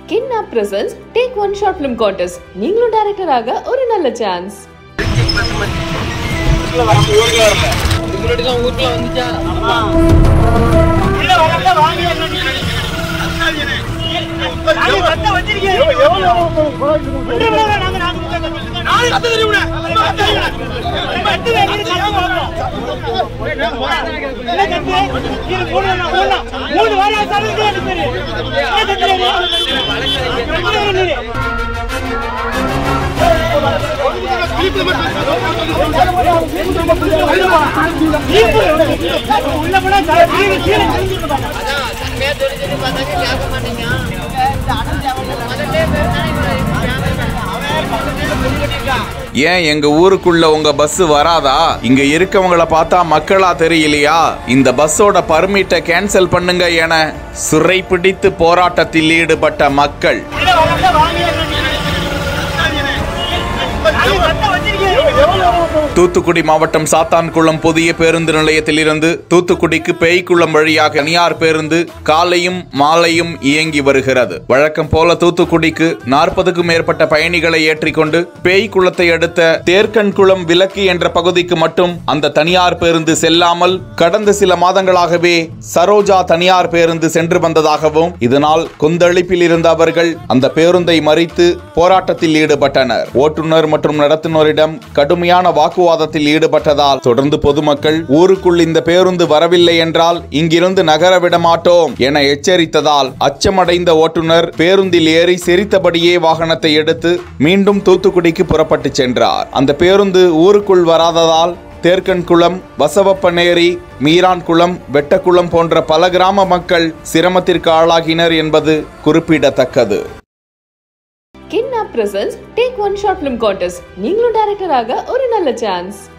கின்னா presents take one short film contest நீங்களும் director ஆக ஒரு நல்ல சான்ஸ் ஏன் எங்க ஊருக்குள்ள உங்க பஸ் வராதா இங்க இருக்கவங்கள பார்த்தா மக்களா தெரியலையா இந்த பஸ்ஸோட பர்மிட்டை கேன்சல் பண்ணுங்க என சுரை பிடித்து போராட்டத்தில் ஈடுபட்ட மக்கள் தூத்துக்குடி மாவட்டம் சாத்தான்குளம் புதிய பேருந்து நிலையத்திலிருந்து தூத்துக்குடிக்கு பேய்க்குளம் வழியாக தனியார் பேருந்து காலையும் மாலையும் இயங்கி வருகிறது வழக்கம் போல தூத்துக்குடிக்கு நாற்பதுக்கும் மேற்பட்ட பயணிகளை ஏற்றிக்கொண்டு பேய்க்குளத்தை அடுத்த தேர்க்கன்குளம் விலக்கு என்ற பகுதிக்கு மட்டும் அந்த தனியார் பேருந்து செல்லாமல் கடந்த சில மாதங்களாகவே சரோஜா தனியார் பேருந்து சென்று வந்ததாகவும் இதனால் கொந்தளிப்பில் இருந்த அவர்கள் அந்த பேருந்தை மறித்து போராட்டத்தில் ஈடுபட்டனர் ஓட்டுநர் மற்றும் நடத்துனரிடம் கடுமையான வாக்குவாதத்தில் ஈடுபட்டதால் தொடர்ந்து பொதுமக்கள் ஊருக்குள் இந்த பேருந்து வரவில்லை என்றால் இங்கிருந்து நகர விட மாட்டோம் என எச்சரித்ததால் அச்சமடைந்த ஓட்டுநர் பேருந்தில் ஏறி சிரித்தபடியே வாகனத்தை எடுத்து மீண்டும் தூத்துக்குடிக்கு புறப்பட்டு சென்றார் அந்த பேருந்து ஊருக்குள் வராததால் தேர்க்கன்குளம் வசவப்பநேரி மீரான்குளம் வெட்டக்குளம் போன்ற பல கிராம மக்கள் சிரமத்திற்கு ஆளாகினர் என்பது குறிப்பிடத்தக்கது கின்னா presents take one short film contest நீங்களும் டைரக்டர் ஆக ஒரு நல்ல சான்ஸ்